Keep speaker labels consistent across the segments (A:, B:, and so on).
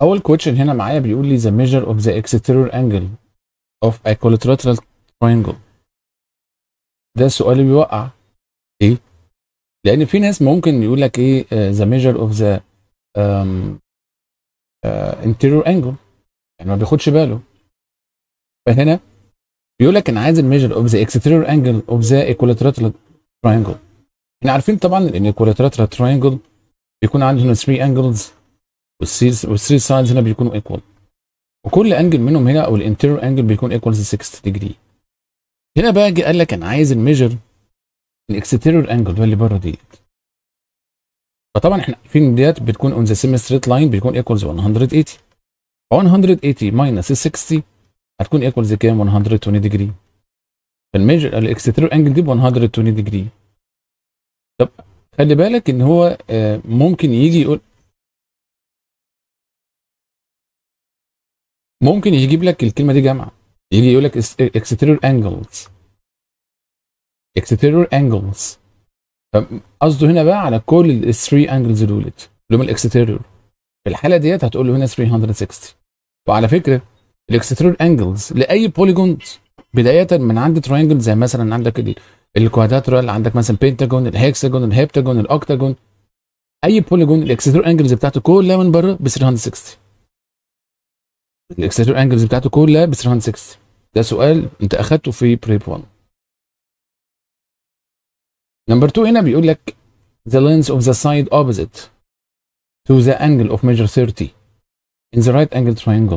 A: اول كويشن هنا معايا بيقول لي the measure of the exterior angle of a equilateral triangle ده السؤال اللي بيوقع ليه؟ لان في ناس ممكن يقول لك ايه آه، the measure of the um, uh, interior angle يعني ما بياخدش باله فهنا بيقول لك انا عايز الميجر اوف ذا exterior angle of the equilateral triangle احنا عارفين طبعا ان equilateral triangle بيكون عندنا 3 angles والثري سايدز هنا بيكونوا ايكوال وكل انجل منهم هنا او الانتيريور انجل بيكون ايكوال 60 ديجري هنا بقى جه قال لك انا عايز الميجر الاكستيريور انجل اللي بره ديت فطبعا احنا عارفين ديت بتكون اون ذا سيم ستريت لاين بيكون ايكوالز 180 ف 180 ماينس ال 60 هتكون ايكوالز كام 120 ديجري فالميجر الاكستيريور انجل دي ب 120 ديجري طب خلي بالك ان هو آه، ممكن يجي يقول ممكن يجيب لك الكلمه دي جامعه يجي يقول لك exterior angles exterior angles قصده هنا بقى على كل ال 3 انجلز دولت اللي هم الاكستيريور في الحاله ديت هتقول له هنا 360 وعلى فكره الاكستيريور انجلز لاي بوليجون بدايه من عند تراينجل زي مثلا عندك ال- الكوادراترال عندك مثلا بنتاجون الهكساجون الهيبتاجون الاوكتاجون اي بوليجون الاكستيريور انجلز بتاعته كلها من بره ب 360 الاكستيريور انجلز بتاعته كلها ب 360 ده سؤال انت اخدته في بريب 1 نمبر 2 هنا بيقول لك the length of the side opposite to the angle of measure 30 in the right angle triangle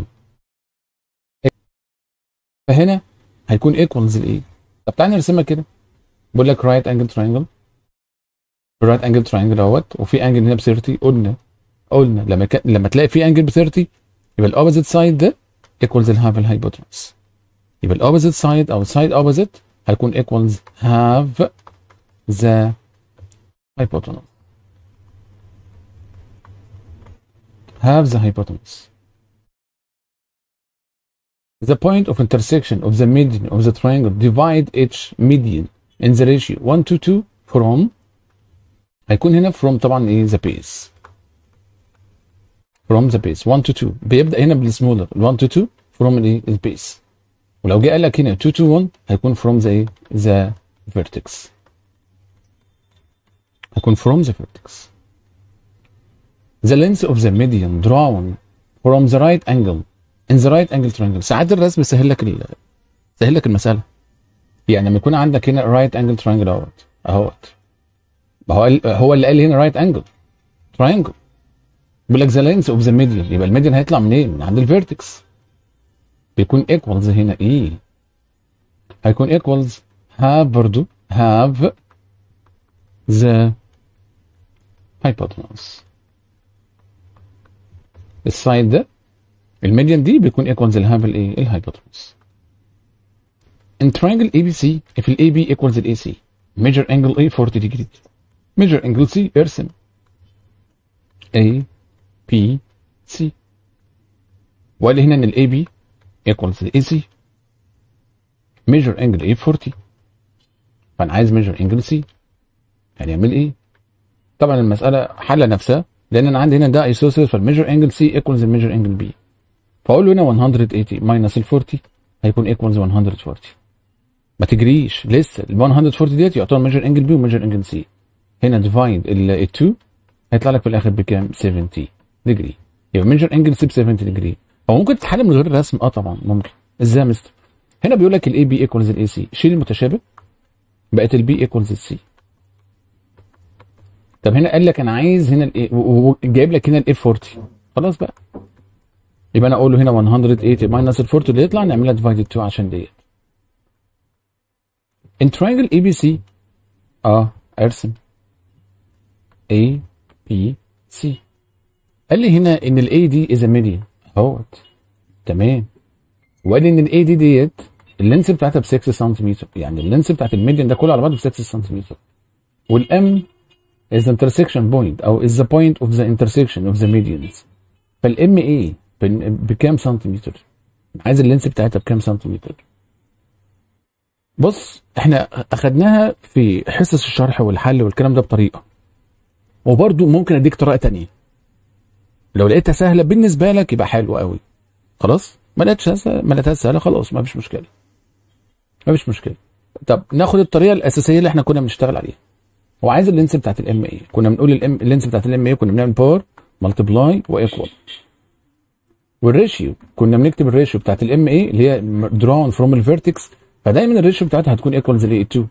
A: فهنا هيكون equals لايه؟ طب تعالى نرسمها كده بقول لك right angle triangle right angle triangle اهوت وفي انجل هنا ب 30 قلنا قلنا لما كان لما تلاقي في انجل ب 30 يبقى الاوبوزيت سايد ده equals الهاف الهايبوتنس يبقى الاوبوزيت سايد او السايد اوبوزيت هيكون equals half the hypotenuse half the hypotenuse the point of intersection of the median of the triangle divide each median in the ratio 1 to 2 from هيكون هنا from طبعا ايه the base from the base 1 to 2 بيبدا هنا بالسمولر 1 to 2 from الايه البيس ولو جه قال لك هنا 2 to 1 هيكون from the ايه the vertex هيكون from the vertex the length of the median drawn from the right angle in the right angle triangle ساعات الرسم يسهل لك ال... يسهل لك المساله يعني لما يكون عندك هنا right angle triangle اهوت اهوت ما هو قال- هو اللي قال هنا right angle triangle بيقول لك the length of the median يبقى الميديان هيطلع منين؟ من عند الفيرتكس بيكون equals هنا ايه؟ هيكون equals have برضو have the hypotenuse السايد ده الميديان دي بيكون equals الهاف الايه؟ الهايبوتنس in triangle ABC if ال AB equals ال AC measure angle A 40 degrees measure angle C ارسم A B C وقال لي هنا ان ال AB equals ال AC measure angle A 40 فانا عايز measure angle C هنعمل ايه؟ طبعا المسألة حل نفسها لأن أنا عندي هنا ده ايسوسيلس فالميجر انجل سي ايكوالز الميجر انجل بي فأقول له هنا 180 ماينس ال 40 هيكون ايكوالز 140 ما تجريش لسه ال 140 ديت يعتبر ميجر انجل بي وميجر انجل سي هنا ديفايد ال 2 هيطلع لك في الآخر بكام؟ 70 ديجري يبقى ميجر انجل سي ب 70 ديجري هو ممكن تتحل من غير الرسم اه طبعا ممكن ازاي يا مستر؟ هنا بيقول لك الاي بي ايكوالز الاي سي شيل المتشابه بقت البي ايكوالز السي طب هنا قال لك انا عايز هنا الايه وجايب لك هنا الاي 40 خلاص بقى يبقى انا اقول له هنا 180 ماينس ال 40 اللي يطلع نعملها ديفايدد 2 عشان ديت in triangle ABC اه ارسم A B C قال لي هنا ان ال A دي is a median اهوت تمام وقال لي ان ال A دي ديت اللينس بتاعتها ب 6 سنتيمتر يعني اللينس بتاعت الميديان ده كله على بعضه ب 6 سنتيمتر والام is the intersection point او is the point of the intersection of the medians فالام ايه بن- بكام سنتيمتر عايز اللينس بتاعتها بكام سنتيمتر بص احنا اخدناها في حصص الشرح والحل والكلام ده بطريقه وبرضو ممكن اديك طريقه تانية لو لقيتها سهله بالنسبه لك يبقى حلو قوي خلاص ما لقيتش ما لقيتهاش سهله خلاص ما فيش مشكله ما فيش مشكله طب ناخد الطريقه الاساسيه اللي احنا كنا بنشتغل عليها هو عايز اللينس بتاعت الام اي كنا بنقول الام اللينس بتاعت الام اي كنا بنعمل باور ملتبلاي وايكوال والريشيو كنا بنكتب الريشيو بتاعت الام اي اللي هي drawn فروم الفيرتكس فدايما الريشيو بتاعتها هتكون ايكوالز لاي 2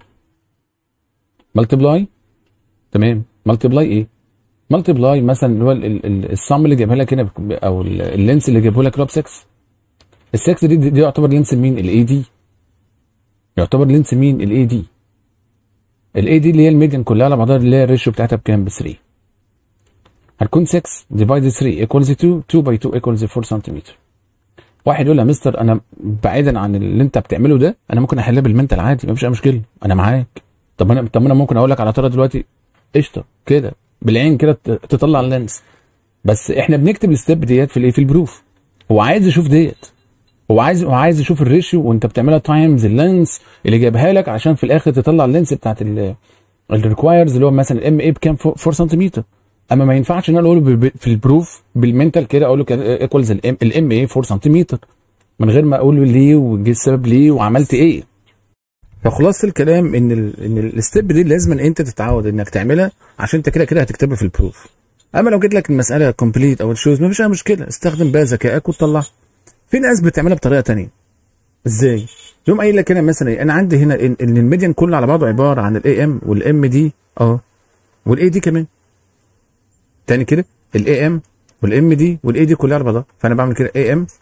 A: ملتبلاي تمام ملتبلاي ايه ملتبلاي مثلا اللي هو الصم اللي جايبها لك هنا او اللينس اللي جايبه لك اللي هو ب 6 ال 6 دي, دي يعتبر لينس مين الاي دي يعتبر لينس مين الاي دي الاي دي اللي هي الميديان كلها على بعضها اللي هي الريشيو بتاعتها بكام ب 3 هتكون 6 ديفايد 3 ايكوالز 2 2 باي 2 ايكوالز 4 سنتيمتر واحد يقول يا مستر انا بعيدا عن اللي انت بتعمله ده انا ممكن احلها بالمنتال عادي مفيش اي مشكله انا معاك طب انا طب انا ممكن اقول لك على طريقه دلوقتي قشطه كده بالعين كده تطلع اللينس بس احنا بنكتب الستيب ديت في الايه في البروف هو عايز يشوف ديت هو عايز هو عايز يشوف الريشيو وانت بتعملها تايمز اللينس اللي جايبها لك عشان في الاخر تطلع اللينس بتاعت الريكوايرز اللي هو مثلا الام اي بكام 4 سنتيمتر اما ما ينفعش ان انا اقوله في البروف بالمنتال كده اقول له ايكوالز الام الام اي 4 سنتيمتر من غير ما اقول له ليه وجه السبب ليه وعملت ايه فخلاصه الكلام ان ال ان الستيب دي لازم ان انت تتعود انك تعملها عشان انت كده كده هتكتبها في البروف اما لو جيت لك المساله كومبليت او الشوز مفيش اي مشكله استخدم بقى ذكائك وتطلعها في ناس بتعملها بطريقه ثانيه ازاي يوم قايل لك هنا مثلا انا عندي هنا ان الميديان كله على بعضه عباره عن الاي ام والام دي اه والاي دي كمان تاني كده الاي ام والام دي والاي دي كلها على بعضها فانا بعمل كده اي ام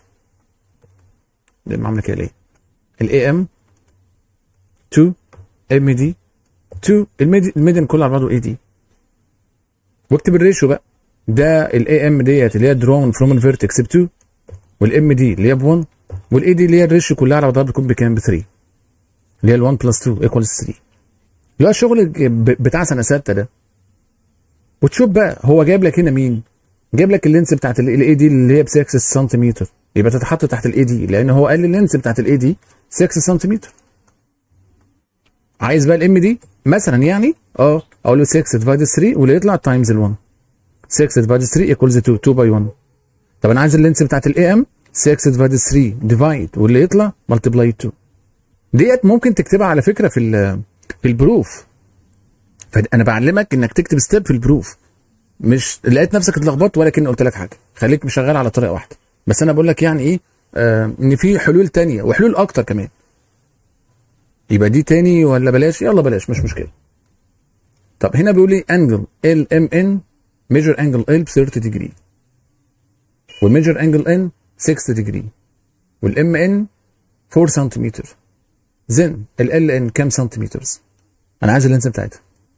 A: بعمل كده ليه الاي ام 2 ام دي 2 الميديان كله على بعضه اي دي واكتب الريشيو بقى ده الاي ام ديت اللي هي درون فروم الفيرتكس ب 2 والام دي اللي هي ب 1 والاي دي اللي هي الريشيو كلها على بعضها بتكون بكام ب 3 اللي هي ال 1 بلس 2 ايكوالز 3 اللي هو الشغل بتاع سنه سته ده وتشوف بقى هو جايب لك هنا مين جايب لك اللينس بتاعت الاي دي اللي هي ب 6 سنتيمتر يبقى تتحط تحت الاي دي لان هو قال لي اللينس بتاعت الاي دي 6 سنتيمتر عايز بقى الام دي مثلا يعني اه اقول له 6 ديفايد 3 واللي يطلع تايمز ال 1 6 ديفايد 3 ايكوالز 2 2 باي 1 طب انا عايز اللينس بتاعت الاي ام 6 ديفايد 3 ديفايد واللي يطلع ملتبلاي 2 ديت ممكن تكتبها على فكره في في البروف فانا بعلمك انك تكتب ستيب في البروف مش لقيت نفسك اتلخبطت ولكن قلت لك حاجه خليك شغال على طريقه واحده بس انا بقول لك يعني ايه آه ان في حلول تانية وحلول اكتر كمان يبقى دي تاني ولا بلاش يلا بلاش مش مشكله طب هنا بيقول لي انجل ال ام ان ميجر انجل ال ب 30 ديجري والميجر انجل ان 6 ديجري والام ان 4 سنتيمتر زين ال ال ان كام سنتيمترز انا عايز اللينس بتاعتها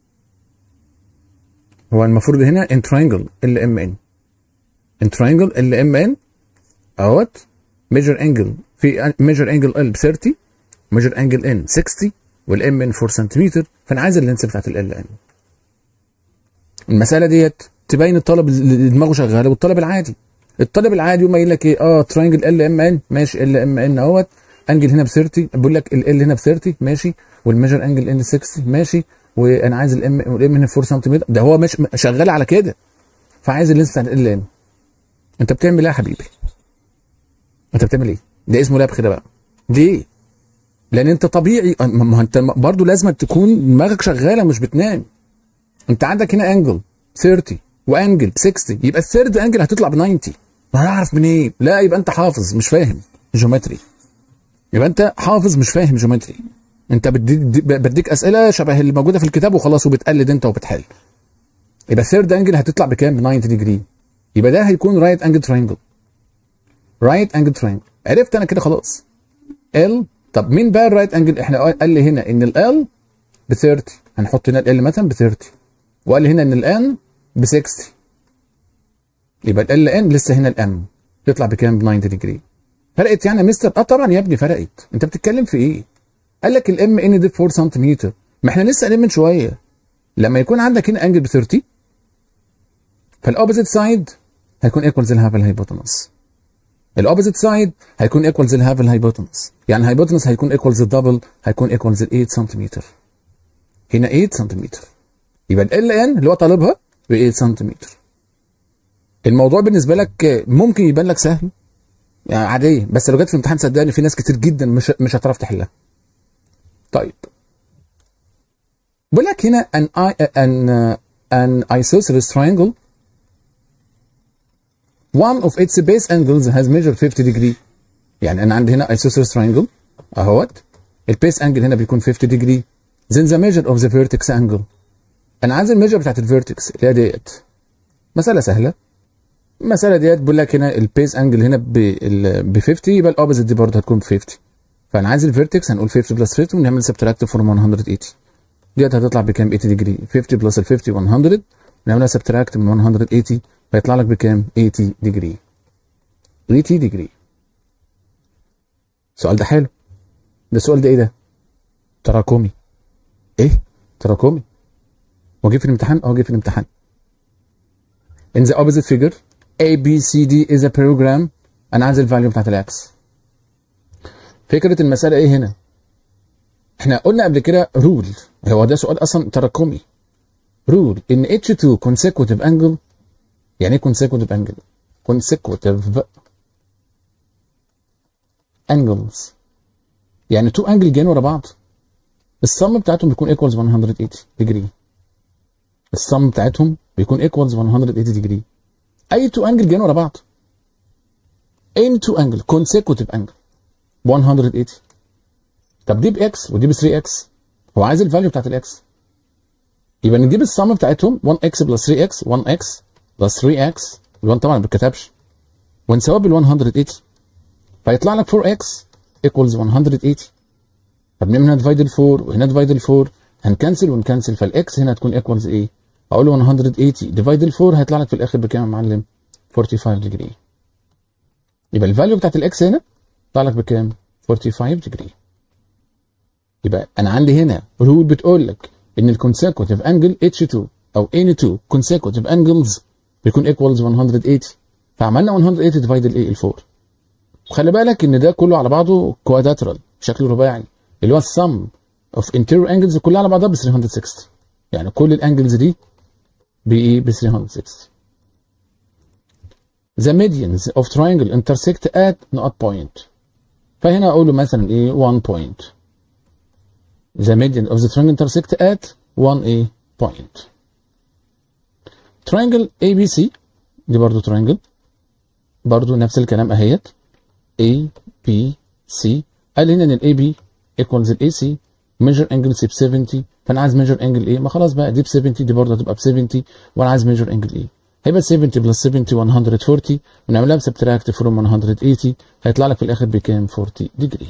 A: هو المفروض هنا ان تراينجل ال ام ان ان تراينجل ال ام ان اهوت ميجر انجل في ميجر انجل ال ب 30 ميجر انجل ان 60 والام ان 4 سنتيمتر فانا عايز اللينس بتاعت ال ان المساله ديت تبين الطالب اللي دماغه شغاله والطالب العادي الطالب العادي يقوم قايل لك ايه اه تراينجل ال ام ان ماشي ال ام ان اهوت انجل هنا ب 30 بقول لك ال ال هنا ب 30 ماشي والميجر انجل ان 60 ماشي وانا عايز الام والام هنا 4 سنتيمتر ده هو مش شغال على كده فعايز اللينس بتاع ال ان انت بتعمل ايه يا حبيبي؟ انت بتعمل ايه؟ ده اسمه لبخ ده بقى ليه؟ لان انت طبيعي ما انت برضه لازم تكون دماغك شغاله مش بتنام انت عندك هنا انجل 30 وانجل 60 يبقى الثيرد انجل هتطلع ب 90 ما هعرف منين إيه؟ لا يبقى انت حافظ مش فاهم جيومتري يبقى انت حافظ مش فاهم جيومتري انت بديك اسئله شبه اللي موجوده في الكتاب وخلاص وبتقلد انت وبتحل يبقى الثيرد انجل هتطلع بكام ب 90 ديجري يبقى ده هيكون رايت انجل ترينجل رايت انجل ترينجل عرفت انا كده خلاص ال طب مين بقى الرايت انجل احنا قال لي هنا ان ال ب 30 هنحط هنا ال مثلا ب 30 وقال لي هنا ان الان ب 60 يبقى ال ان لسه هنا الام تطلع بكام ب 90 ديجري فرقت يعني يا مستر اه طبعا يا ابني فرقت انت بتتكلم في ايه قال لك الام ان دي 4 سنتيمتر ما احنا لسه قايلين من شويه لما يكون عندك هنا انجل ب 30 فالاوبوزيت سايد هيكون ايكوالز الهاف الهايبوتنس الاوبوزيت سايد هيكون ايكوالز الهاف الهايبوتنس يعني الهايبوتنس هيكون ايكوالز الدبل هيكون ايكوالز ال 8 سنتيمتر هنا 8 سنتيمتر يبقى ال ان اللي هو طالبها ب 8 سنتيمتر الموضوع بالنسبه لك ممكن يبان لك سهل يعني عاديه بس لو جت في الامتحان صدقني في ناس كتير جدا مش مش هتعرف تحلها طيب بيقول لك هنا an an an isosceles triangle one of its base angles has measured 50 degree يعني انا عندي هنا isosceles triangle اهوت البيس انجل هنا بيكون 50 degree then the measure of the vertex angle انا عايز الميجر بتاعت الفيرتكس اللي هي ديت مساله سهله المساله ديت بيقول لك هنا البيس انجل هنا ب 50 يبقى الاوبوزيت دي برضه هتكون ب 50 فانا عايز الفيرتكس هنقول 50 بلس 50 ونعمل سبتراكت فروم 180 ديت هتطلع بكام 80 ديجري 50 بلس ال 50 100 نعملها سبتراكت من 180 فيطلع لك بكام 80 ديجري 80 ديجري السؤال ده حلو ده السؤال ده ايه ده تراكمي ايه تراكمي هو جه في الامتحان اه جه في الامتحان in the opposite figure A B C D is a program انا عايز الفاليو بتاعت الاكس فكره المساله ايه هنا احنا قلنا قبل كده رول هو ده سؤال اصلا تراكمي رول ان H2 consecutive angle يعني ايه consecutive angle consecutive angles يعني تو انجل جايين ورا بعض السم بتاعتهم بيكون ايكوالز 180 ديجري السم بتاعتهم بيكون ايكوالز 180 ديجري اي تو انجل جايين ورا بعض any two angle consecutive angle 180 طب دي باكس ودي ب 3 اكس هو عايز الفاليو بتاعت الاكس يبقى نجيب السم بتاعتهم 1 اكس بلس 3 اكس 1 اكس بلس 3 اكس ال1 طبعا ما بيتكتبش ونساويها بال 180 فيطلع لك 4 اكس ايكوالز 180 طب نعمل هنا ديفايد 4 وهنا ديفايد 4 هنكنسل ونكنسل فالاكس هنا هتكون ايكوالز ايه؟ اقول له 180 ديفايد 4 هيطلع لك في الاخر بكام يا معلم؟ 45 ديجري يبقى الفاليو بتاعت الاكس هنا طلع لك بكام؟ 45 ديجري يبقى انا عندي هنا رول بتقول لك ان الكونسيكوتيف انجل H2 او any two consecutive angles بيكون equals 180 فعملنا 180 ديفايد الايه؟ ال 4 وخلي بالك ان ده كله على بعضه كواداترال بشكل رباعي اللي هو السم اوف interior angles كلها على بعضها ب 360 يعني كل الانجلز دي بايه ب 360 The medians of triangle intersect at نقط point فهنا اقول له مثلا ايه 1 point The median of the triangle intersect at 1 a point triangle ABC دي برضو triangle برضو نفس الكلام اهيت A B C قال هنا ان ال AB equals ال AC measure angle ب 70 فانا عايز measure angle ايه ما خلاص بقى دي ب 70 دي برضه هتبقى ب 70 وانا عايز measure angle ايه هيبقى 70 بلس 70 140 ونعملها بسبتراكت فروم 180 هيطلع لك في الاخر بكام 40 ديجري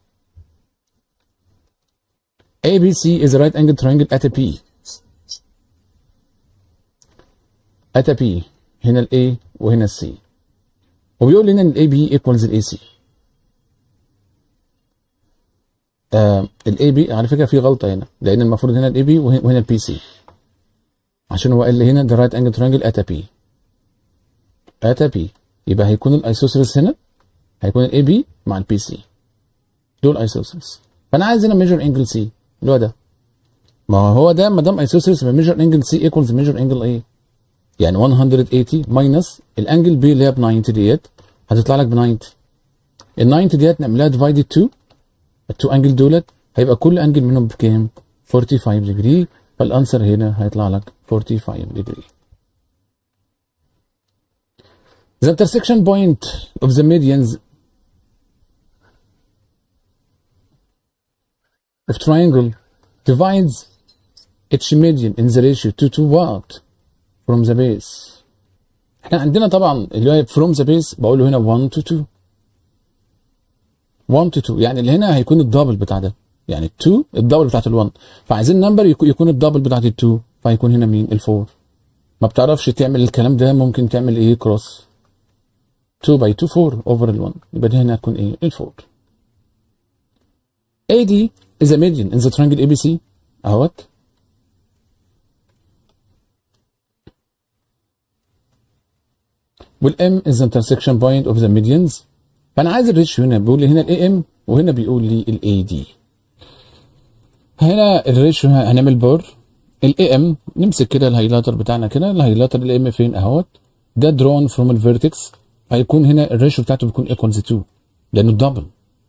A: ABC is a right angle triangle at a P at a P هنا ال A وهنا ال C وبيقول لنا ان ال AB equals ال AC آه الاي بي على فكره في غلطه هنا لان المفروض هنا الاي بي وهنا البي سي عشان هو قال لي هنا the right angle triangle at a p at a p يبقى هيكون الايسوسيلس هنا هيكون الاي بي مع البي سي دول ايسوسيلس فانا عايز هنا ميجر انجل سي اللي هو ده ما هو ده ما دام ايسوسيلس يبقى ميجر انجل سي ايكوالز ميجر انجل ايه يعني 180 ماينس الانجل بي اللي هي ب 90 ديت هتطلع لك ب 90 ال 90 ديت نعملها ديفايدد 2 التو انجل دولت هيبقى كل انجل منهم بكام 45 ديجري فالانسر هنا هيطلع لك 45 ديجري The intersection point of the medians of triangle divides each median in the ratio 2 to what from the base احنا عندنا طبعا اللي هو from the base بقول له هنا 1 to 2 1 to 2 يعني اللي هنا هيكون الدبل بتاع ده يعني 2 الدبل بتاعت ال1 فعايزين نمبر يكون الدبل بتاعت ال2 فهيكون هنا مين ال4 ما بتعرفش تعمل الكلام ده ممكن تعمل ايه كروس 2 باي 2 4 اوفر ال1 يبقى دي هنا هتكون ايه ال4 AD is a median in the triangle ABC اهوت والM is the intersection point of the medians فانا عايز الريشيو هنا بيقول لي هنا الاي ام وهنا بيقول لي الاي دي هنا الريشيو هنعمل بور الاي ام نمسك كده الهايلايتر بتاعنا كده الهايلايتر الاي ام فين اهوت ده drawn from الفيرتكس هيكون هنا الريشيو بتاعته بيكون equals 2 لانه دبل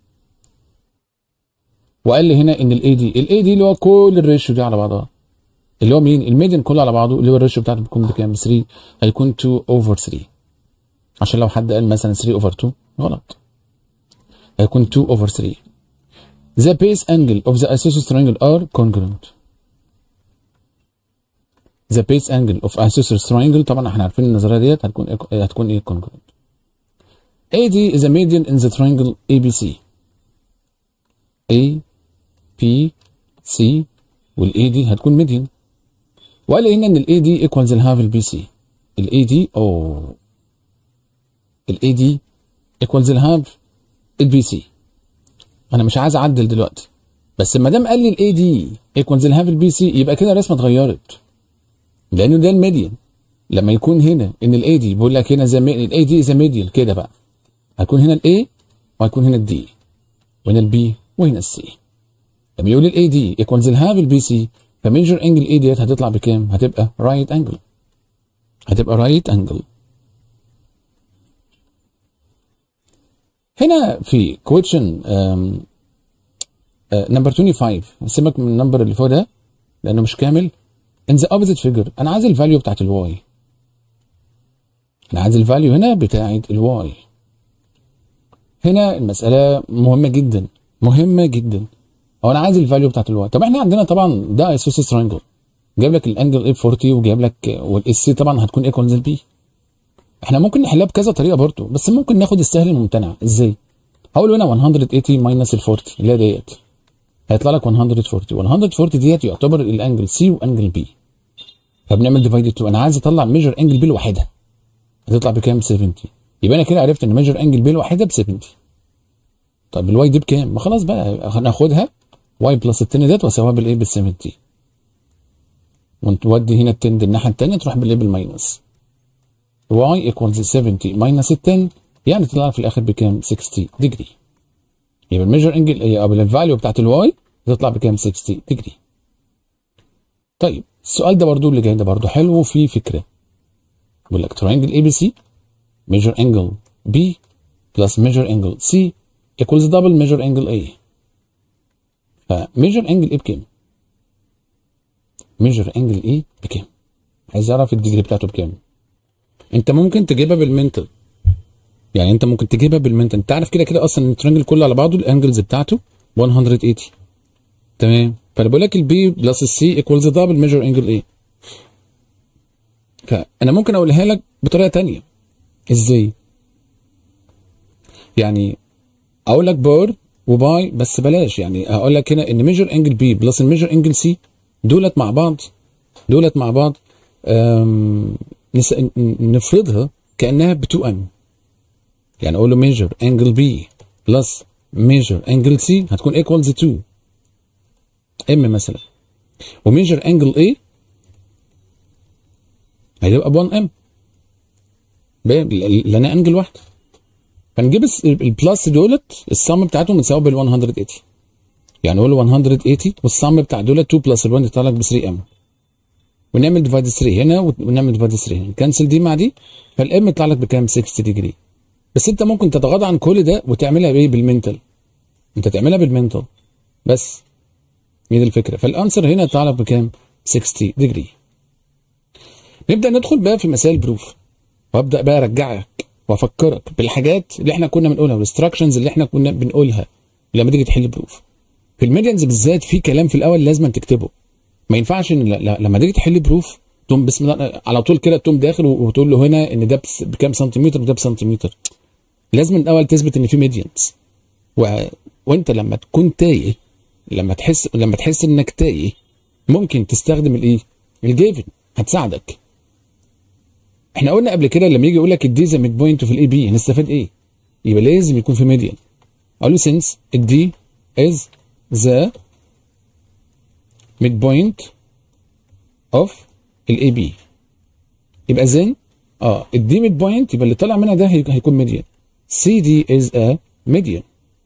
A: وقال لي هنا ان الاي دي الاي دي اللي هو كل الريشيو دي على بعضها اللي هو مين الميديان كله على بعضه اللي هو الريشيو بتاعته بيكون بكام 3 هيكون 2 اوفر 3 عشان لو حد قال مثلا 3 اوفر 2 غلط هيكون 2 اوفر 3 The base angle of the isosceles triangle are congruent. The base angle of isosceles triangle طبعا احنا عارفين النظريه ديت هتكون إيه هتكون ايه congruent. AD is a median in the triangle ABC. A P C والاي دي هتكون ميديان. وقال هنا ان الاي دي equals الهاف البي سي. الاي دي او الاي دي equals الهاف البي سي. انا مش عايز اعدل دلوقتي بس ما دام قال لي الاي دي ايكوالز الهاف البي سي يبقى كده الرسمه اتغيرت لانه ده الميديان لما يكون هنا ان الاي دي بيقول لك هنا زي الاي دي ذا ميديان كده بقى هيكون هنا الاي وهيكون هنا الدي وهنا البي وهنا السي لما يقول الاي دي ايكوالز الهاف البي سي فميجر انجل اي ديت هتطلع بكام؟ هتبقى رايت انجل هتبقى رايت انجل هنا في كويشن نمبر 25 سيبك من النمبر اللي فوق ده لانه مش كامل in the opposite figure انا عايز الفاليو بتاعت الواي انا عايز الفاليو هنا بتاعت الواي هنا المساله مهمه جدا مهمه جدا هو انا عايز الفاليو بتاعت الواي طب احنا عندنا طبعا ده ايسوسيس ترينجل جايب لك الانجل اي 40 وجايب لك والاس سي طبعا هتكون ايكوالز البي احنا ممكن نحلها بكذا طريقه برضه بس ممكن ناخد السهل الممتنع ازاي هقول هنا 180 ماينس ال 40 اللي هي ديت هيطلع لك 140 140 ديت يعتبر الانجل سي وانجل بي فبنعمل ديفايد 2 انا عايز اطلع ميجر انجل بي لوحدها هتطلع بكام 70 يبقى انا كده عرفت ان ميجر انجل بي لوحدها ب 70 طب الواي دي بكام ما خلاص بقى هناخدها واي بلس ال 10 ديت واساويها بالايه بال 70 وتودي هنا ال 10 دي الناحيه الثانيه تروح بالايه بالماينس y equals 70 minus 10 يعني تطلع في الاخر بكام 60 ديجري يبقى الميجر انجل او الفاليو بتاعت الواي تطلع بكام 60 ديجري طيب السؤال ده برضو اللي جاي ده برضو حلو وفيه فكره بيقول لك تراينجل اي بي سي ميجر انجل بي بلس ميجر انجل سي equals دبل ميجر انجل اي فميجر انجل ايه بكام ميجر انجل ايه بكام عايز اعرف الديجري بتاعته بكام انت ممكن تجيبها بالمنتل يعني انت ممكن تجيبها بالمنتل انت عارف كده كده اصلا الترينجل كله على بعضه الانجلز بتاعته 180 تمام فانا بقول لك البي بلس السي ايكوالز دبل ميجر انجل ايه فانا ممكن اقولها لك بطريقه ثانيه ازاي يعني اقول لك بار وباي بس بلاش يعني هقول لك هنا ان ميجر انجل بي بلس الميجر انجل سي دولت مع بعض دولت مع بعض نس... نفرضها كانها ب 2 ام يعني اقول له ميجر انجل بي بلس ميجر انجل سي هتكون ايكوالز 2 ام مثلا وميجر انجل اي هيبقى ب 1 ام لان انجل واحده فنجيب البلس دولت السم بتاعتهم بتساوي بال 180 يعني اقول له 180 والسم بتاع دولت 2 بلس ال 1 يطلع لك ب 3 ام ونعمل ديفايد 3 هنا ونعمل ديفايد 3 هنا نكنسل دي مع دي فالام يطلع لك بكام 60 ديجري بس انت ممكن تتغاضى عن كل ده وتعملها بايه بالمنتال انت تعملها بالمنتال بس هي دي الفكره فالانسر هنا يطلع لك بكام 60 ديجري نبدا ندخل بقى في مسائل بروف وابدا بقى ارجعك وافكرك بالحاجات اللي احنا كنا بنقولها والاستراكشنز اللي احنا كنا بنقولها لما تيجي تحل بروف في الميديانز بالذات في كلام في الاول لازم تكتبه ما ينفعش ان لما تيجي تحل بروف تقوم بسم الله على طول كده تقوم داخل وتقول له هنا ان ده بكام سنتيمتر وده بسنتيمتر لازم الاول تثبت ان في ميديانز و... وانت لما تكون تايه لما تحس لما تحس انك تايه ممكن تستخدم الايه الجيفن هتساعدك احنا قلنا قبل كده لما يجي يقول لك الدي ذا ميد بوينت في الاي بي هنستفاد ايه يبقى لازم يكون في ميديان اقول له سنس الدي از ذا ميد بوينت اوف الاي بي يبقى زين اه الدي ميد بوينت يبقى اللي طالع منها ده هيكون ميديان سي دي از ا ميديان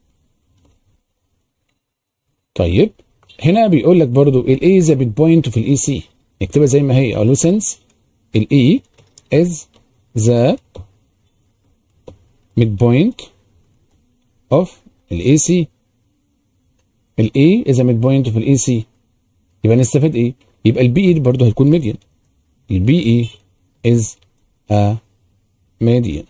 A: طيب هنا بيقول لك برضو الاي ذا ميد بوينت في الاي سي نكتبها زي ما هي اقول له سنس الاي از the midpoint of الاي سي الاي is a midpoint of الاي سي يبقى نستفاد ايه يبقى البي اي برضه هيكون ميديان البي اي is a median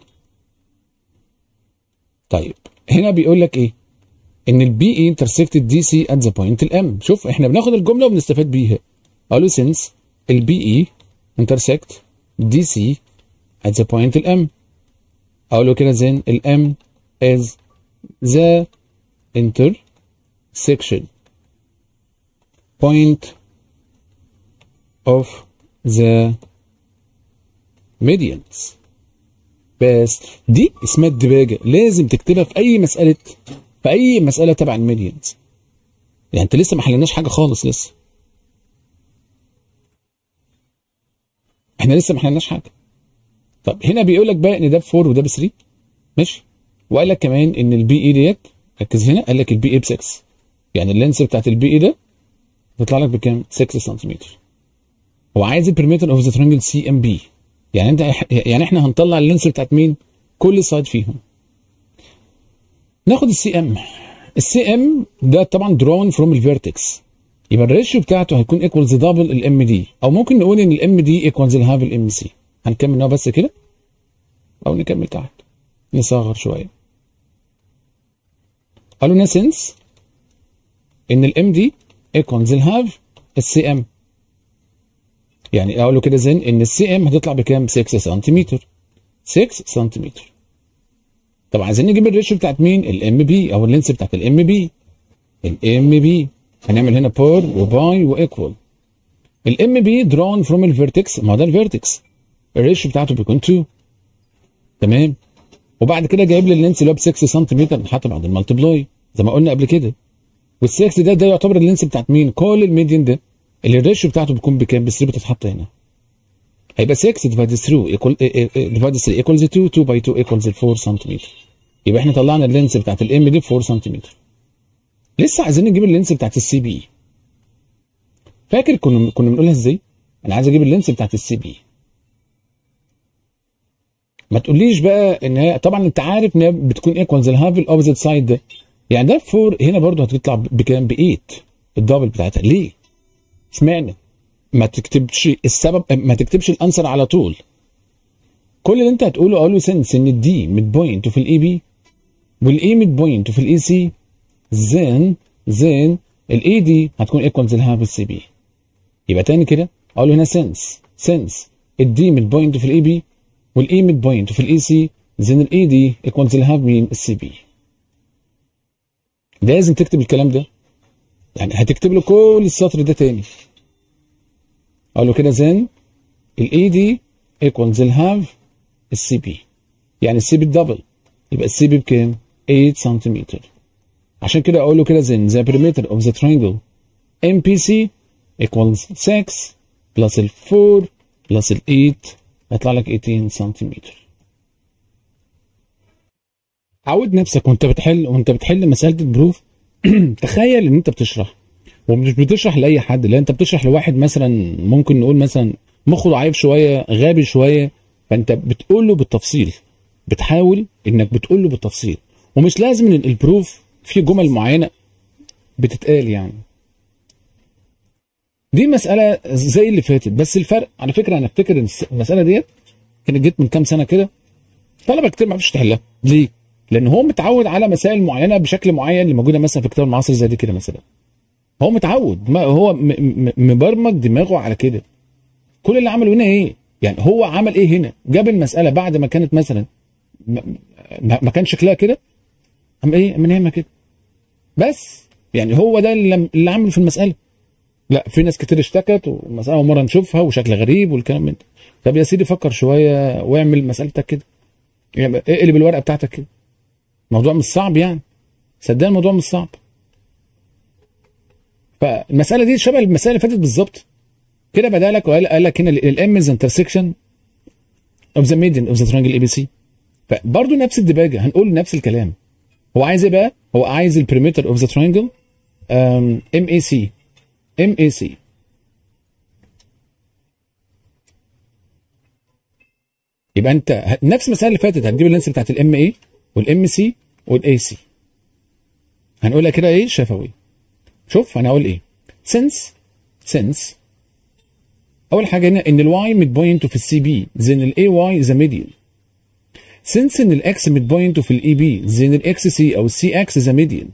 A: طيب هنا بيقول لك ايه ان البي اي intersected دي سي at the point الام شوف احنا بناخد الجمله وبنستفاد بيها قالوا since البي اي intersect دي سي at the point الام اقول له كده زين الام is the intersection point of the medians بس دي اسمها الدباجه لازم تكتبها في اي مساله في اي مساله تبع الميديانز يعني انت لسه ما حلناش حاجه خالص لسه احنا لسه ما حلناش حاجه طب هنا بيقول لك بقى ان ده ب 4 وده ب 3 ماشي وقال لك كمان ان البي اي ديت ركز هنا قال لك البي اي ب 6 يعني اللينس بتاعت البي اي ده تطلع لك بكام 6 سنتيمتر هو عايز البريمتر اوف ذا ترانجل سي ام بي يعني انت يعني احنا هنطلع اللينس بتاعت مين كل سايد فيهم ناخد السي ام السي ام ده طبعا درون فروم الفيرتكس يبقى الريشيو بتاعته هيكون ايكوالز دبل الام دي او ممكن نقول ان الام دي ايكوالز الهاف الام سي هنكمل نوع بس كده او نكمل تحت نصغر شويه قالوا لنا سنس ان الام دي ايكوالز الهاف السي ام يعني اقول له كده زين ان السي ام هتطلع بكام 6 سنتيمتر 6 سنتيمتر طب عايزين نجيب الريشيو بتاعت مين الام بي او اللينس بتاعت الام بي الام بي هنعمل هنا بور وباي وايكوال الام بي درون فروم الفيرتكس ما هو ده الفيرتكس الريشيو بتاعته بيكون 2 تمام وبعد كده جايب لي اللينس اللي هو ب 6 سنتيمتر نحط بعد المالتبلاي زي ما قلنا قبل كده وال6 ده ده يعتبر اللينس بتاعت مين كل الميديان ده اللي الريشيو بتاعته بيكون بكام ب 3 بتتحط هنا هيبقى 6 ديفايد 3 ايكوال ديفايد 3 ايكوالز 2 2 باي 2 ايكوالز 4 سنتيمتر يبقى احنا طلعنا اللينس بتاعت الام دي ب 4 سنتيمتر لسه عايزين نجيب اللينس بتاعت السي بي فاكر كنا كنا بنقولها ازاي؟ انا عايز اجيب اللينس بتاعت السي بي ما تقوليش بقى ان هي طبعا انت عارف ان هي بتكون ايكوالز الهاف الاوبوزيت سايد ده يعني ده 4 هنا برضه هتطلع بكام؟ ب 8 الدبل بتاعتها ليه؟ اشمعنى؟ ما تكتبش السبب ما تكتبش الانسر على طول كل اللي انت هتقوله اقول سنس ان الدي ميد بوينت في الاي بي والاي ميد بوينت في الاي سي زين زين الاي دي هتكون ايكوالز الهاف السي بي يبقى تاني كده اقول هنا سنس سنس الدي ميد بوينت في الاي بي والاي ميد بوينت في الاي سي زين الاي دي ايكوالز الهاف مين السي بي لازم تكتب الكلام ده يعني هتكتب له كل السطر ده تاني اقول له كده زين الاي دي ايكوالز الهاف السي بي يعني السي بي الدبل يبقى السي بي بكام 8 سنتيمتر عشان كده اقول له كده زين ذا perimeter of the triangle MPC equals 6 بلس ال 4 بلس ال 8 هيطلع لك 18 سنتيمتر عود نفسك وانت بتحل وانت بتحل مساله البروف تخيل ان انت بتشرح ومش بتشرح لاي حد لا انت بتشرح لواحد مثلا ممكن نقول مثلا مخه ضعيف شويه غابي شويه فانت بتقول له بالتفصيل بتحاول انك بتقول له بالتفصيل ومش لازم ان البروف في جمل معينه بتتقال يعني دي مساله زي اللي فاتت بس الفرق على فكره انا افتكر ان المساله ديت كانت جت من كام سنه كده طلبه كتير ما عرفش تحلها ليه؟ لان هو متعود على مسائل معينه بشكل معين اللي موجوده مثلا في كتاب المعاصر زي دي كده مثلا هو متعود ما هو مبرمج دماغه على كده كل اللي عمله هنا ايه يعني هو عمل ايه هنا جاب المساله بعد ما كانت مثلا ما, ما كان شكلها كده قام ايه من هنا كده بس يعني هو ده اللي, اللي عمله في المساله لا في ناس كتير اشتكت والمساله اول مره نشوفها وشكل غريب والكلام من ده طب يا سيدي فكر شويه واعمل مسالتك كده يعني اقلب الورقه بتاعتك كده الموضوع مش صعب يعني صدقني الموضوع مش صعب فالمساله دي شبه المساله اللي فاتت بالظبط كده بدا لك وقال قال لك هنا الام از انترسكشن اوف ذا ميدن اوف ذا ترانجل اي بي سي فبرضه نفس الدباجه هنقول نفس الكلام هو عايز ايه بقى؟ هو عايز البريمتر اوف ذا ترانجل ام اي سي ام اي سي يبقى انت نفس المساله اللي فاتت هتجيب اللينس بتاعت الام اي والام سي والاي سي هنقولها كده ايه شفوي شوف انا هقول ايه since since اول حاجه هنا ان الواي ميد بوينت في السي بي زين الاي واي ذا ميديان since ان الاكس ميد بوينت في الاي بي زين الاكس سي او السي اكس ذا ميديان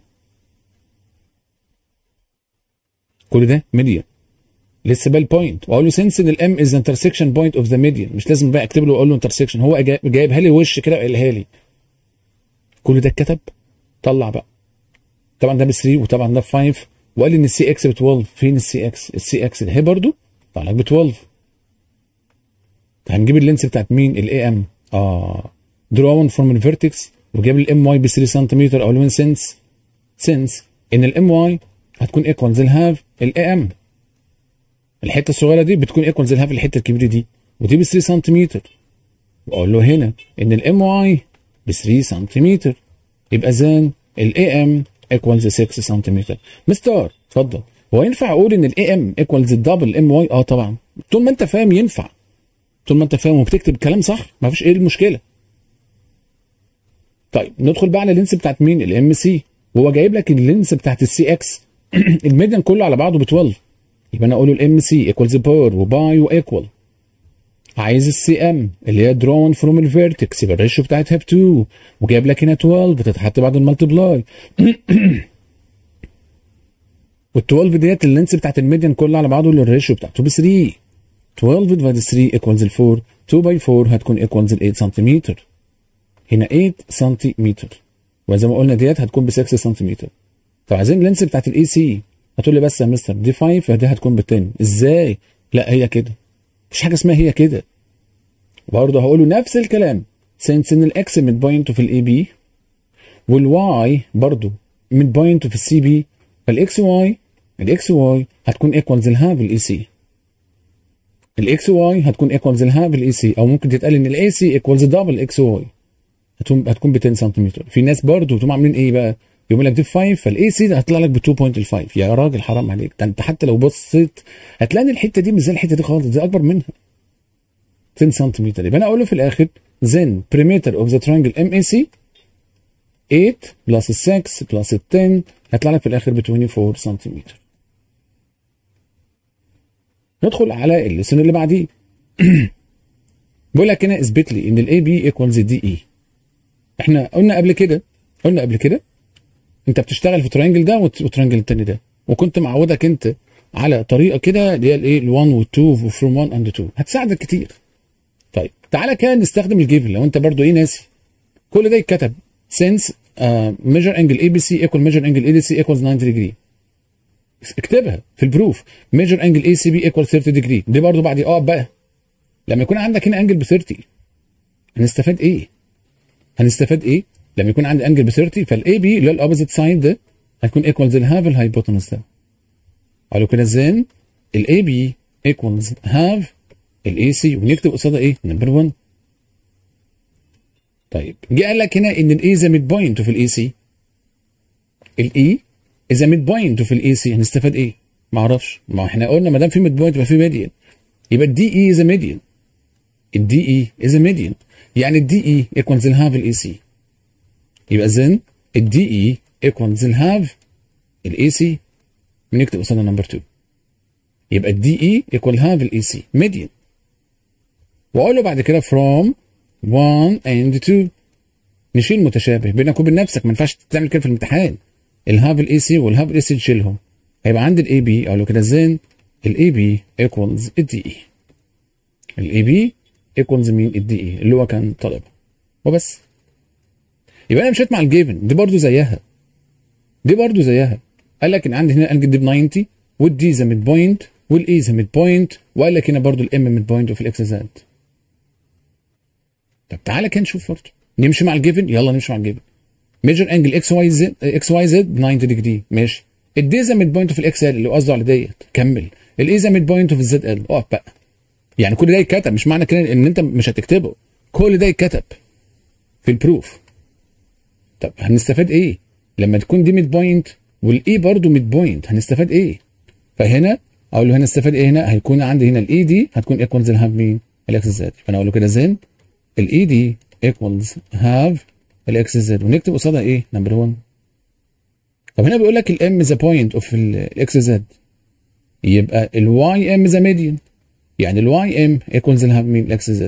A: كل ده ميديان لسه بقى البوينت واقول له since ان الام از انترسكشن بوينت اوف ذا ميديان مش لازم بقى اكتب له واقول له انترسكشن هو جايبها لي وش كده وقالها لي كل ده اتكتب طلع بقى طبعا ده ب 3 وطبعا ده ب 5 وقال لي ان السي اكس ب 12 فين السي اكس؟ السي اكس ده هي برضه طلع لك ب 12 هنجيب اللينس بتاعت مين؟ الاي ام اه drawn from الفيرتكس وجاب الام واي ب 3 سنتيمتر او من سنس سنس ان الام واي هتكون ايكوالز الهاف الاي ام الحته الصغيره دي بتكون ايكوالز الهاف الحته الكبيره دي ودي ب 3 سنتيمتر واقول له هنا ان الام واي ب 3 سنتيمتر يبقى زين الاي ام ايكوالز 6 سنتيمتر مستر اتفضل هو ينفع اقول ان الاي ام ايكوالز الدبل ام واي اه طبعا طول ما انت فاهم ينفع طول ما انت فاهم وبتكتب الكلام صح ما فيش ايه المشكله طيب ندخل بقى على اللينس بتاعت مين الام سي وهو جايب لك اللينس بتاعت السي اكس الميديان كله على بعضه ب 12 يبقى انا اقول له الام سي ايكوالز بار وباي وايكوال عايز السي ام اللي هي درون فروم الفيرتكس يبقى الريشيو بتاعتها ب 2 وجايب لك هنا 12 بتتحط بعد المالتبلاي وال 12 ديت اللينس بتاعت الميديان كله على بعضه اللي الريشيو بتاعته ب 3 12 ديفايد 3 ايكوالز 4 2 باي 4 هتكون ايكوالز 8 سنتيمتر هنا 8 سنتيمتر وزي ما قلنا ديت هتكون ب 6 سنتيمتر طب عايزين اللينس بتاعت الاي سي هتقول لي بس يا مستر دي 5 فدي هتكون ب 10 ازاي؟ لا هي كده مفيش حاجه اسمها هي كده برضه هقول له نفس الكلام سنس ان الاكس ميد بوينت في الاي بي والواي برضه ميد بوينت في السي بي فالاكس واي الاكس واي هتكون ايكوالز الهاف الاي سي الاكس واي هتكون ايكوالز الهاف الاي سي او ممكن تتقال ان الاي سي ايكوالز دبل اكس واي هتكون هتكون ب 10 سنتيمتر في ناس برضه تقوم عاملين ايه بقى يقول لك دي 5 فالاي سي ده هيطلع لك ب 2.5 يا راجل حرام عليك ده انت حتى لو بصيت هتلاقي الحته دي مش زي الحته دي خالص دي اكبر منها 10 سنتيمتر يبقى انا اقول له في الاخر then perimeter of the triangle MAC 8 بلس 6 بلس 10 هيطلع لك في الاخر ب 24 سنتيمتر ندخل على الليسن اللي بعديه بيقول لك هنا اثبت لي ان الاي بي ايكوالز دي اي احنا قلنا قبل كده قلنا قبل كده انت بتشتغل في ترينجل ده والترينجل التاني ده وكنت معودك انت على طريقه كده اللي هي الايه ال1 وال2 وفروم 1 اند 2 هتساعدك كتير طيب تعالى كده نستخدم الجيفن لو انت برضو ايه ناسي كل ده يتكتب since ميجر انجل اي بي سي ايكوال ميجر انجل اي دي سي ايكوالز 90 ديجري اكتبها في البروف ميجر انجل اي سي بي ايكوال 30 ديجري دي برضو بعد اه بقى لما يكون عندك هنا انجل ب 30 هنستفاد ايه؟ هنستفاد ايه؟ لما يكون عندي انجل ب 30 فالاي بي اللي هو الاوبوزيت سايد ده هتكون ايكوالز الهاف الهايبوتنس ده قالوا كده زين الاي بي ايكوالز هاف الاي سي ونكتب قصادها ايه؟ نمبر 1 طيب جه قال لك هنا ان الاي ذا ميد بوينت في الاي سي الاي اذا ميد بوينت في الاي سي هنستفاد ايه؟ ما اعرفش ما احنا قلنا ما دام في ميد بوينت يبقى في ميديان يبقى الدي اي از ميديان الدي اي از ميديان يعني الدي اي ايكوالز الهاف الاي سي يبقى زين الدي اي ايكوالز الهاف الاي سي بنكتب قصادها نمبر 2 يبقى الدي اي ايكوال هاف الاي سي ميديان واقول له بعد كده from 1 and 2 نشيل متشابه بينك وبين نفسك ما ينفعش تعمل كده في الامتحان الهاف الاي سي والهاف الاي سي تشيلهم هيبقى عندي الاي بي اقول له كده زين الاي بي ايكوالز الدي اي الاي بي ايكوالز مين الدي اي اللي هو كان طالبها وبس يبقى انا مشيت مع الجيفن دي برضو زيها دي برضو زيها قال لك ان عندي هنا الانجل دي ب 90 والدي ذا ميد بوينت والاي ذا ميد بوينت وقال لك هنا برضو الام ميد بوينت وفي الاكس زاد طب تعالى كده نشوف برضو نمشي مع الجيفن يلا نمشي مع الجيفن ميجر انجل اكس واي زد اكس واي زد 90 ديجري ماشي الدي ذا ميد بوينت في الاكس ال اللي قصده على ديت كمل الاي ذا ميد بوينت في الزد ال اقف بقى يعني كل ده يتكتب مش معنى كده ان انت مش هتكتبه كل ده يتكتب في البروف طب هنستفاد ايه لما تكون دي ميد بوينت والاي برضه ميد بوينت هنستفاد ايه فهنا اقول له هنا استفاد ايه هنا هيكون عندي هنا الاي دي هتكون ايكوالز الهاف مين الاكس زد فانا اقول له كده زين الاي دي ايكوالز هاف الاكس زد ونكتب قصادها ايه نمبر 1 طب هنا بيقول لك الام ذا بوينت اوف الاكس زد يبقى الواي ام ذا ميديان يعني الواي ام ايكوالز الهاف مين الاكس زد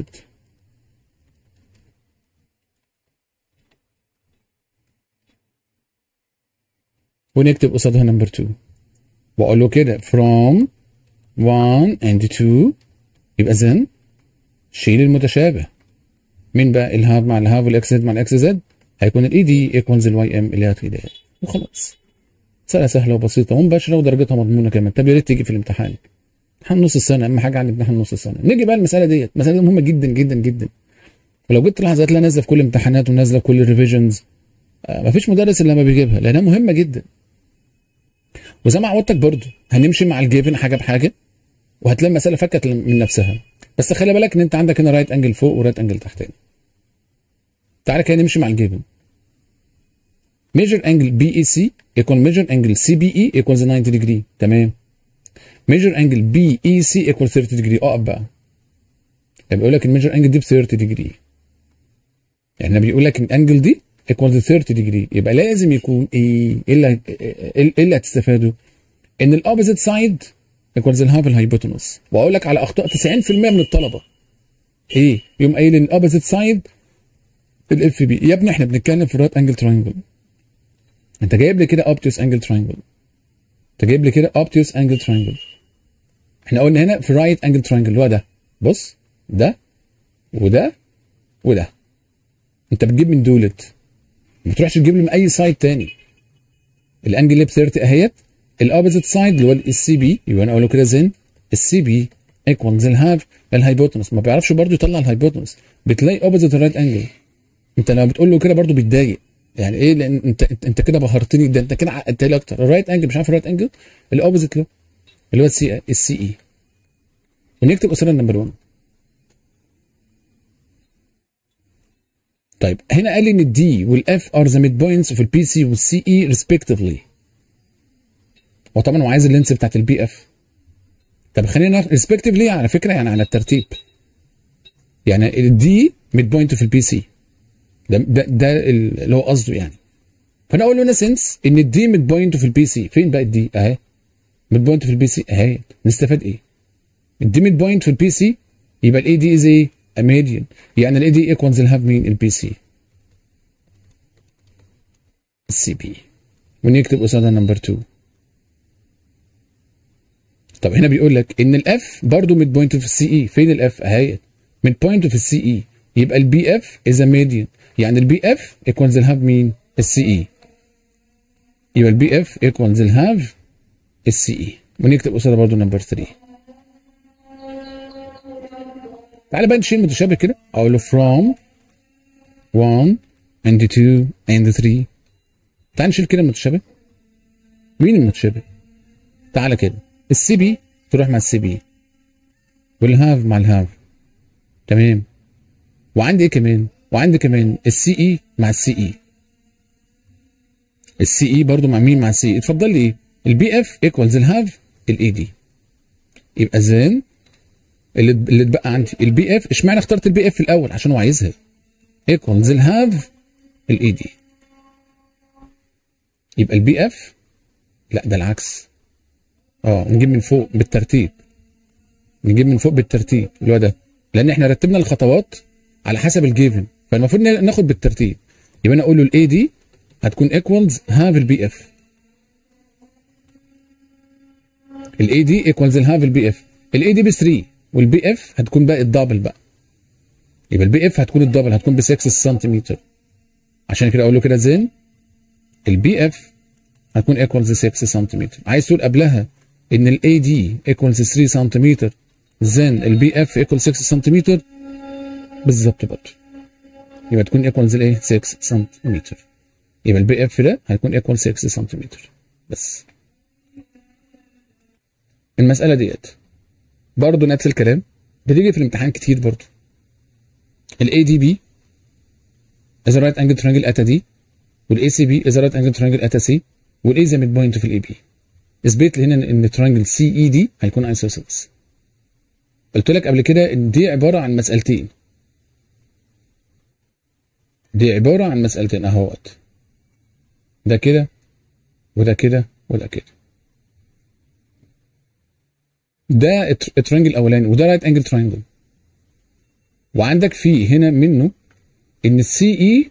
A: ونكتب قصادها نمبر 2 واقول له كده from 1 and 2 يبقى then شيل المتشابه مين بقى الهاف مع الهاف والاكس زد مع الاكس زد هيكون الاي دي ايكوالز الواي ام اللي هتفيدها وخلاص مسألة سهلة وبسيطة ومباشرة ودرجتها مضمونة كمان طب يا ريت تيجي في الامتحان امتحان نص السنة أهم حاجة عن امتحان نص السنة نيجي بقى المسألة ديت المسألة دي مهمة جدا جدا جدا ولو جيت تلاحظ هتلاقيها نازلة في كل الامتحانات ونازلة في كل الريفيجنز آه مفيش مدرس إلا لما بيجيبها لأنها مهمة جدا وزي ما عودتك برضو هنمشي مع الجيفن حاجة بحاجة وهتلاقي المسألة فكت من نفسها بس خلي بالك إن أنت عندك هنا رايت أنجل فوق ورايت أنجل تحتاني تعالى كده نمشي مع الجيفن measure angle BEC equal measure angle CBE equals 90 degree تمام measure angle BEC equals 30 degree اقف بقى يبقى بيقول لك الميجر انجل دي ب 30 degree يعني بيقول لك الانجل دي equals 30 degree يبقى لازم يكون ايه ايه اللي ايه اللي هتستفاده ان الاوبوزيت سايد equals الهاف الهايبوتنس واقول لك على اخطاء 90% من الطلبه ايه يقوم قايل ان الاوبوزيت سايد الاف بي يا ابني احنا بنتكلم في الرايت انجل تراينجل انت جايب لي كده obtuse angle triangle انت جايب لي كده obtuse angle triangle احنا قلنا هنا في right angle triangle اللي هو ده بص ده وده وده انت بتجيب من دولت ما تروحش تجيب لي من اي سايد تاني الانجل اللي ب 30 اهيت الاوبوزيت سايد اللي هو السي بي يبقى انا اقول له كده زين السي بي ايكوالز الهاف الهايبوتنس ما بيعرفش برضه يطلع الهايبوتنس بتلاقي اوبوزيت الرايت انجل انت لما بتقول له كده برضه بيتضايق يعني ايه لان انت انت كده بهرتني ده انت كده عقدت لي اكتر الرايت انجل مش عارف الرايت انجل الاوبوزيت له اللي هو السي السي اي ونكتب قصير نمبر 1 طيب هنا قال لي ان الدي والاف ار ذا ميد بوينتس في البي سي والسي اي ريسبكتفلي وطبعا هو عايز اللينس بتاعت البي اف طب خلينا ريسبكتفلي على فكره يعني على الترتيب يعني الدي ميد بوينت في البي سي ده ده, ده اللي هو قصده يعني فانا اقول له ان سنس ان الدي ميد بوينت في البي سي فين بقى الدي اهي ميد بوينت في البي سي اهي نستفاد ايه الدي ميد بوينت في البي سي يبقى الاي دي از ايه ميديان يعني الاي دي ايكوالز الهاف مين البي سي السي بي ونكتب قصادها نمبر 2 طب هنا بيقول لك ان الاف برضه ميد بوينت في السي اي فين الاف اهي ميد بوينت في السي اي يبقى البي اف از ميديان يعني البي اف ايكوالز الهاف مين السي اي يبقى البي اف ايكوالز الهاف السي اي ونكتب قصادها برضه نمبر 3 تعالى بقى نشيل متشابه كده اقول له from 1 and 2 and 3 تعال نشيل كده المتشابه مين المتشابه تعالى كده السي بي تروح مع السي بي والهاف مع الهاف تمام وعندي ايه كمان وعندي كمان السي اي مع السي اي السي اي برضو مع مين مع السي اي اتفضل لي ايه البي اف ايكوالز الهاف الاي دي يبقى زين اللي اللي اتبقى عندي البي اف اشمعنى اخترت البي اف في الاول عشان هو عايزها ايكوالز الهاف الاي دي يبقى البي اف لا ده العكس اه نجيب من فوق بالترتيب نجيب من فوق بالترتيب اللي هو ده لان احنا رتبنا الخطوات على حسب الجيفن فالمفروض ناخد بالترتيب يبقى انا اقول له الاي دي هتكون ايكوالز هاف البي اف الاي دي ايكوالز الهاف البي اف الاي دي ب 3 والبي اف هتكون بقى الدبل بقى يبقى البي اف هتكون الدبل هتكون ب 6 سنتيمتر عشان كده اقول له كده زين البي اف هتكون ايكوالز 6 سنتيمتر عايز تقول قبلها ان الاي دي ايكوالز 3 سنتيمتر زين البي اف ايكوال 6 سنتيمتر بالظبط برضه يبقى تكون ايكوالز الايه 6 سنتيمتر يبقى البي اف ده هيكون ايكوال 6 سنتيمتر بس المساله ديت برضه نفس الكلام بتيجي في الامتحان كتير برضه الاي دي بي از رايت انجل ترانجل اتا دي والاي سي بي از رايت انجل ترانجل اتا سي والاي زي ميد بوينت في الاي بي اثبت لي هنا ان ترانجل سي اي دي هيكون ايسوسيلس قلت لك قبل كده ان دي عباره عن مسالتين دي عباره عن مسالتين اهوت ده كده وده كده وده كده ده الترينجل الاولاني وده رايت انجل ترينجل وعندك في هنا منه ان السي اي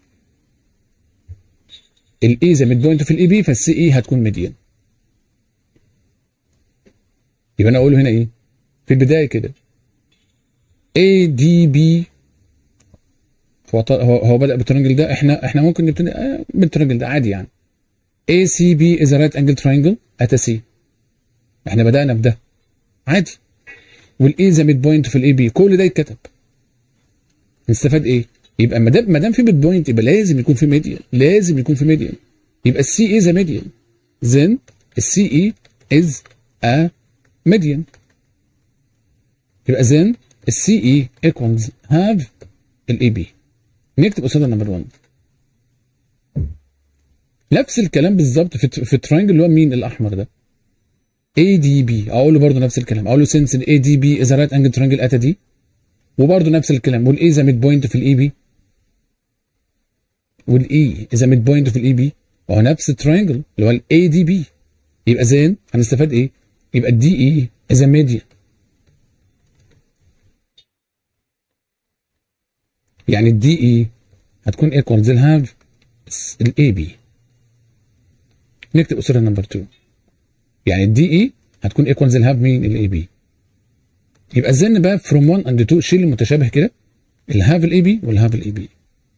A: الاي زي ميد بوينت في الاي بي فالسي اي هتكون ميديان يبقى انا اقوله هنا ايه في البدايه كده اي دي بي هو هو هو بدا بالترينجل ده احنا احنا ممكن نبتدي آه بالترينجل ده عادي يعني اي سي بي از رايت انجل ترينجل ات سي احنا بدانا بده عادي والاي ذا ميد بوينت في الاي بي كل ده يتكتب نستفاد ايه؟ يبقى ما دام ما دام في ميد بوينت يبقى لازم يكون في ميديان لازم يكون في ميديان يبقى السي اي ذا ميديان then السي اي از ا ميديان يبقى then السي اي equals هاف الاي بي نكتب قصادها نمبر 1 نفس الكلام بالظبط في في التراينجل اللي هو مين الاحمر ده اي دي بي اقول له برضه نفس الكلام اقول له سنس الاي دي بي از رايت انجل ترينجل اتا دي وبرضه نفس الكلام والاي ذا ميد بوينت في الاي بي والاي اذا ميد بوينت في الاي بي وهو نفس الترينجل اللي هو الاي دي بي يبقى زين هنستفاد ايه؟ يبقى الدي اي اذا ميديان يعني الدي اي هتكون ايكوالز الهاف الاي بي نكتب اسره نمبر 2 يعني الدي اي هتكون ايكوالز الهاف مين الاي بي يبقى الزن بقى فروم 1 اند 2 شيل المتشابه كده الهاف الاي بي والهاف الاي بي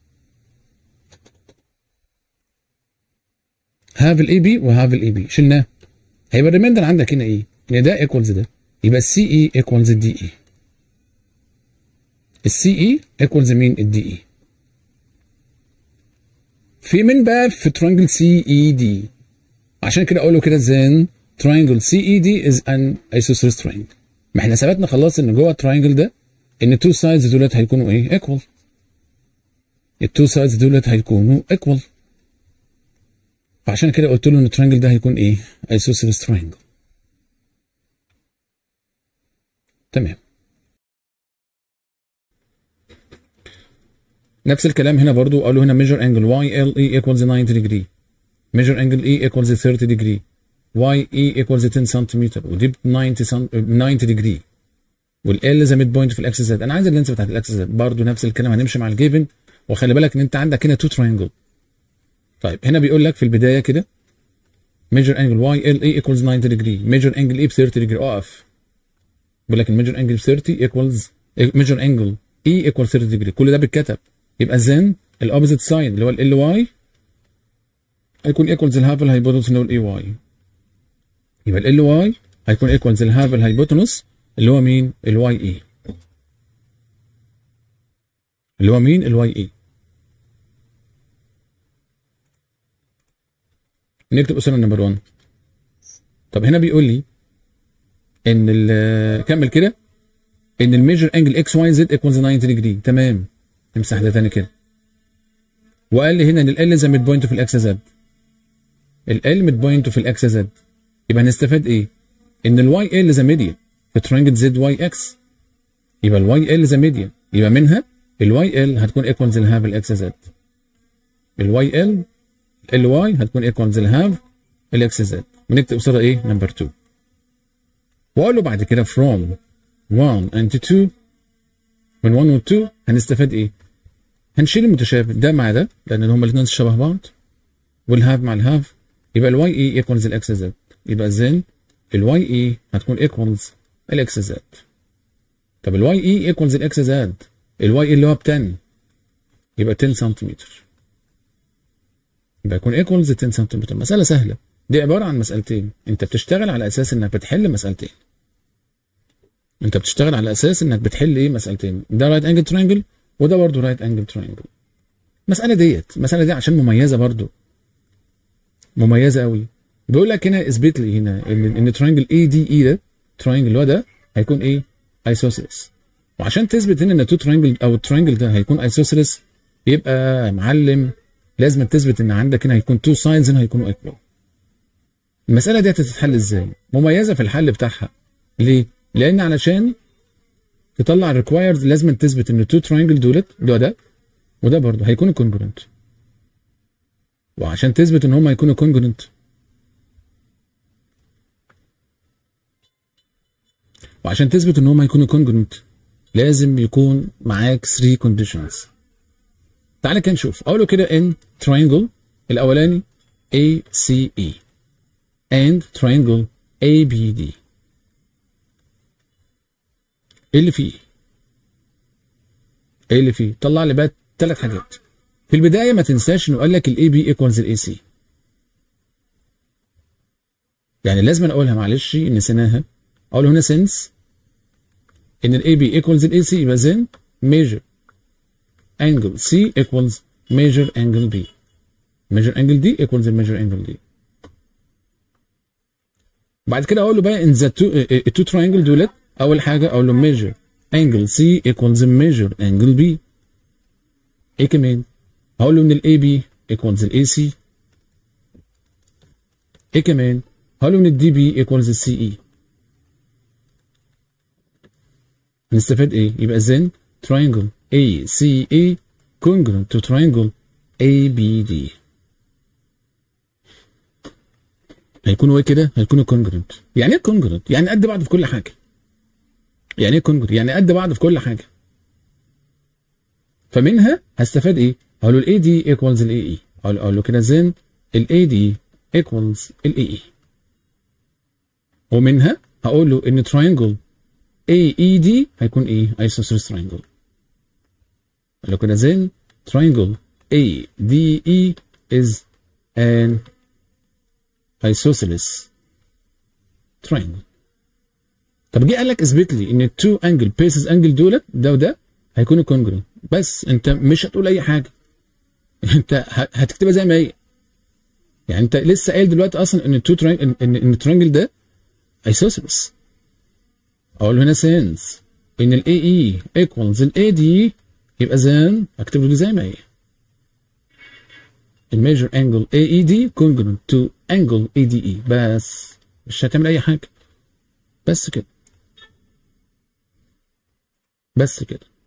A: هاف الاي بي وهاف الاي بي شلناه هيبقى الريميندر عندك هنا ايه؟ ان ده ايكوالز ده يبقى السي اي ايكوالز الدي اي السي اي ايكوالز مين؟ الدي اي في من بقى في ترانجل سي اي دي عشان كده اقول له كده زين ترانجل سي اي دي از ان ايسوسيلس ترانجل ما احنا ثبتنا خلاص ان جوه الترانجل ده ان التو سايدز دولت هيكونوا ايه؟ ايكوال التو سايدز دولت هيكونوا ايكوال فعشان كده قلت له ان الترانجل ده هيكون ايه؟ ايسوسيلس ترانجل تمام نفس الكلام هنا برضو قالوا هنا measure angle YLE equals 90 degree measure angle E equals 30 degree YE equals 10 سنتيمتر ودي 90 سم 90 degree والال ذا ميد بوينت في الاكس زد انا عايز اللينس بتاعت الاكس زد برضه نفس الكلام هنمشي مع الجيفن وخلي بالك ان انت عندك هنا تو تراينجل طيب هنا بيقول لك في البدايه كده measure angle YLE equals 90 degree measure angle E ب 30 degree اقف بيقول لك الميجر انجل 30 equals measure angle E equals 30 degree كل ده بيتكتب يبقى then الاوبزيت سايد اللي هو ال واي هيكون ايكوالز الهاف الهايبوتنس اللي هو الاي واي يبقى ال واي هيكون ايكوالز الهاف الهايبوتنس اللي هو مين؟ الواي اي اللي هو مين؟ الواي اي نكتب اسئله نمبر 1 طب هنا بيقول لي ان كمل كده ان الميجر انجل اكس واي زد ايكوالز 90 ديجري تمام نمسح ده تاني كده وقال لي هنا ان ال ذا ميد بوينت في الاكس زد ال ميد بوينت في الاكس زد يبقى هنستفاد ايه؟ ان الواي ال ذا ميديان في ترينجل زد واي اكس يبقى الواي ال ذا ميديان يبقى منها الواي ال هتكون ايكوالز لهاف الاكس زد الواي ال ال واي هتكون ايكوالز لهاف الاكس زد ونكتب قصادها ايه؟ نمبر 2 واقول له بعد كده from 1 and 2 من 1 و 2 هنستفاد ايه؟ هنشيل المتشابه ده مع ده لان هما الاثنين شبه بعض والهاف مع الهاف يبقى الواي اي ايكوالز الاكس زد يبقى زين الواي اي هتكون ايكوالز الاكس زد طب الواي اي ايكوالز الاكس زد الواي اي اللي هو ب 10 يبقى 10 سنتيمتر يبقى يكون ايكوالز 10 سنتيمتر مساله سهله دي عباره عن مسالتين انت بتشتغل على اساس انك بتحل مسالتين انت بتشتغل على اساس انك بتحل ايه مسالتين ده رايت انجل ترينجل وده برضه رايت انجل ترينجل المساله ديت المساله دي عشان مميزه برضه مميزه قوي بيقول لك هنا اثبت لي هنا ان ان ترينجل اي دي اي ده ترينجل اللي هو ده هيكون ايه ايسوسيلس وعشان تثبت هنا ان تو ترينجل او الترينجل ده هيكون ايسوسيلس يبقى يا معلم لازم تثبت ان عندك هنا هيكون تو ساينز هنا هيكونوا ايكوال المساله دي هتتحل ازاي مميزه في الحل بتاعها ليه لان علشان تطلع الريكوايرد لازم تثبت ان التو تراينجل دولت اللي هو ده وده برضه هيكونوا كونجرنت وعشان تثبت ان هم هيكونوا كونجرنت وعشان تثبت ان هم هيكونوا كونجرنت لازم يكون معاك 3 conditions تعالى كده نشوف اقوله كده ان triangle الاولاني ACE and triangle ABD ايه اللي فيه ايه اللي فيه طلع لي بقى ثلاث حاجات في البدايه ما تنساش انه قال لك الاي بي ايكوالز الاي سي يعني لازم اقولها معلش نسيناها اقول هنا سنس ان الاي بي ايكوالز الاي سي يبقى زين ميجر انجل سي ايكوالز ميجر انجل بي ميجر انجل دي ايكوالز الميجر انجل دي بعد كده اقول له بقى ان ذا تو تراينجل دولت اول حاجه اقول له ميجر انجل سي ايكوالز ميجر انجل بي ايه كمان هقول له ان الاي بي ايكوالز الاي سي ايه كمان هقول له ان الدي بي ايكوالز السي اي هنستفاد ايه يبقى زين triangle ACE congruent to triangle ABD هيكونوا ايه كده هيكونوا congruent يعني ايه congruent يعني قد بعض في كل حاجه يعني ايه congruent يعني قد بعض في كل حاجه فمنها هستفاد ايه هقول له الاي دي ايكوالز الاي اي اقول له كده زين الاي دي ايكوالز الاي اي ومنها هقول له ان triangle AED هيكون ايه isosceles triangle لو كده زين triangle ADE is an isosceles triangle طب جه قال لك اثبت لي ان التو انجل بيسز انجل دولت ده وده هيكونوا كونجرون بس انت مش هتقول اي حاجه انت هتكتبها زي ما هي يعني انت لسه قايل دلوقتي اصلا ان التو ترينجل ان ان الترينجل ده isosceles اقول هنا سينس ان الاي اي ايكوالز الاي دي يبقى زين اكتب له زي ما هي الميجر انجل اي اي دي كونجرنت تو انجل اي دي اي بس مش هتعمل اي حاجه بس كده بس كده